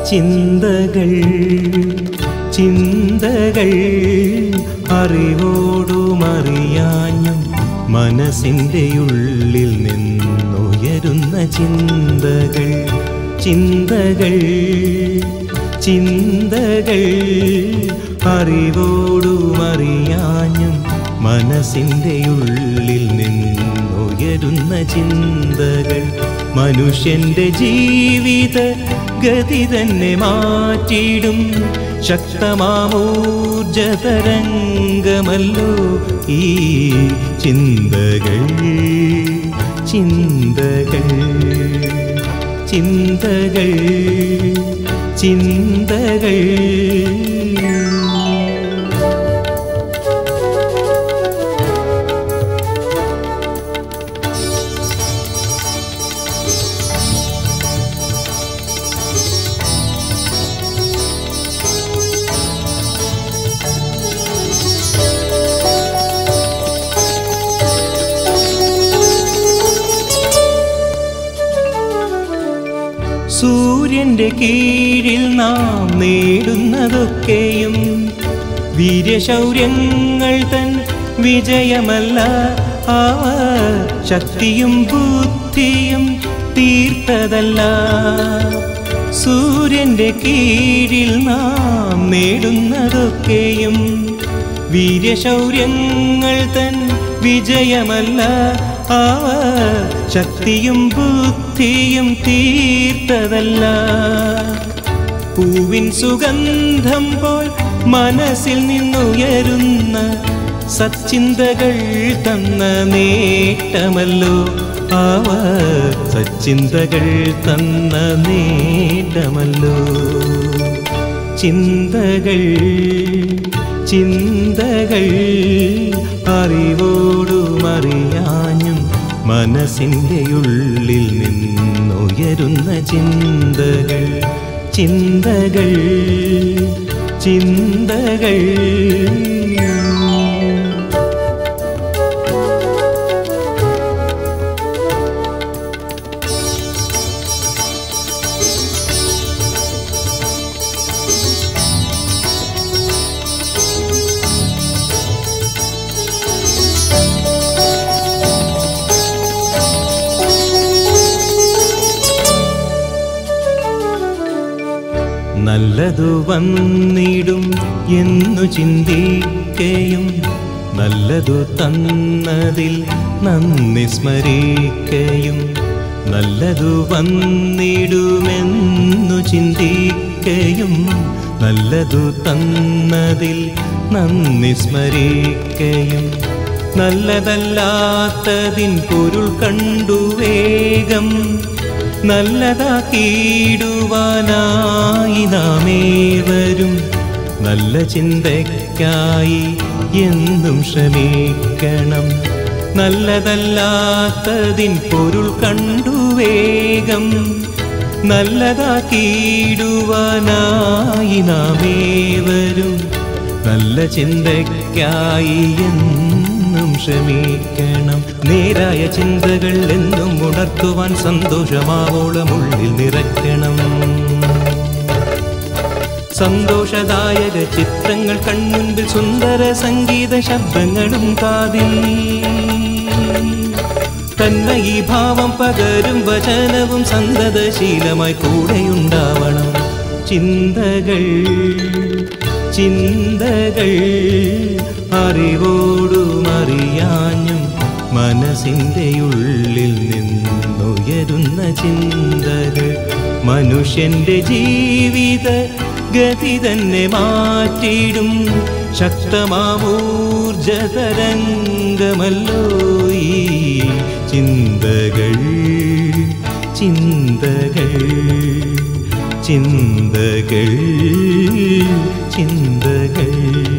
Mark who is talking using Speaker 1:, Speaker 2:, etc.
Speaker 1: ചിന്തകൾ ചിന്തകൾ അറിവോടുമറിയാഞ്ഞും മനസ്സിൻ്റെ ഉള്ളിൽ നിന്നുയരുന്ന ചിന്തകൾ ചിന്തകൾ ചിന്തകൾ അറിവോടുമറിയാഞ്ഞും മനസ്സിൻ്റെ ഉള്ളിൽ നിന്നുയരുന്ന ചിന്തകൾ മനുഷ്യന്റെ ജീവിത ഗതി തന്നെ മാറ്റിയിടും ശക്തമാമൂർജതരംഗമല്ലോ ഈ ചിന്തകൾ ചിന്തകൾ ചിന്തകൾ ചിന്തകൾ സൂര്യന്റെ കീഴിൽ നാം നേടുന്നതൊക്കെയും വീര്യശൗര്യങ്ങൾ തൻ വിജയമല്ല അവ ശക്തിയും ബുദ്ധിയും തീർത്തതല്ല സൂര്യന്റെ കീഴിൽ നാം നേടുന്നതൊക്കെയും വീര്യശൗര്യങ്ങൾ തൻ വിജയമല്ല അവ ശക്തിയും ബുദ്ധിയും തീർത്തതല്ല പൂവിൻ സുഗന്ധം പോൽ മനസ്സിൽ നിന്നുയരുന്ന സച്ചിന്തകൾ തന്ന നേട്ടമല്ലോ അവ സച്ചിന്തകൾ തന്ന നേട്ടമല്ലോ ചിന്തകൾ ചിന്തകൾ അറിവോടുമറിയാഞ്ഞും മനസ്സിൻ്റെ ഉള്ളിൽ നിന്നുയരുന്ന ചിന്തകൾ ചിന്തകൾ ചിന്തകൾ നല്ലതു വന്നിടും എന്നു ചിന്തിക്കയും നല്ലതു തന്നതിൽ നന്ദി സ്മരിക്കയും നല്ലതു വന്നിടുമെന്നു ചിന്തിക്കയും നല്ലതു തന്നതിൽ നന്ദി സ്മരിക്കയും നല്ലതല്ലാത്തതിൻ പൊരുൾ കണ്ടു വേഗം നല്ലതാക്കിയിടുവാനായി നാമേവരും നല്ല ചിന്തയ്ക്കായി എന്നും ശ്രമിക്കണം നല്ലതല്ലാത്തതിൻ പൊരുൾ കണ്ടു വേഗം നല്ലതാക്കിയിടുവാനായി നാമേവരും നല്ല ചിന്തയ്ക്കായി എന്നും ശ്രമിക്കണം നേരായ ചിന്തകൾ എന്നും ഉണർത്തുവാൻ സന്തോഷമാവോളം ഉള്ളിൽ നിറയ്ക്കണം സന്തോഷദായക ചിത്രങ്ങൾ കൺമുൻപിൽ സുന്ദര സംഗീത ശബ്ദങ്ങളും കാതിൽ തന്മയി ഭാവം പകരും വചനവും സന്തതശീലമായി കൂടെയുണ്ടാവണം ചിന്തകൾ ചിന്തകൾ അറിവോടുമറിയാഞ്ഞും മനസ്സിൻ്റെ ഉള്ളിൽ നിന്നുയരുന്ന ചിന്തകൾ മനുഷ്യന്റെ ജീവിത ഗതി തന്നെ മാറ്റിയിടും ശക്തമാമൂർജതരംഗമല്ലോ ഈ ചിന്തകൾ ചിന്തകൾ ചിന്തകൾ ചിന്തകൾ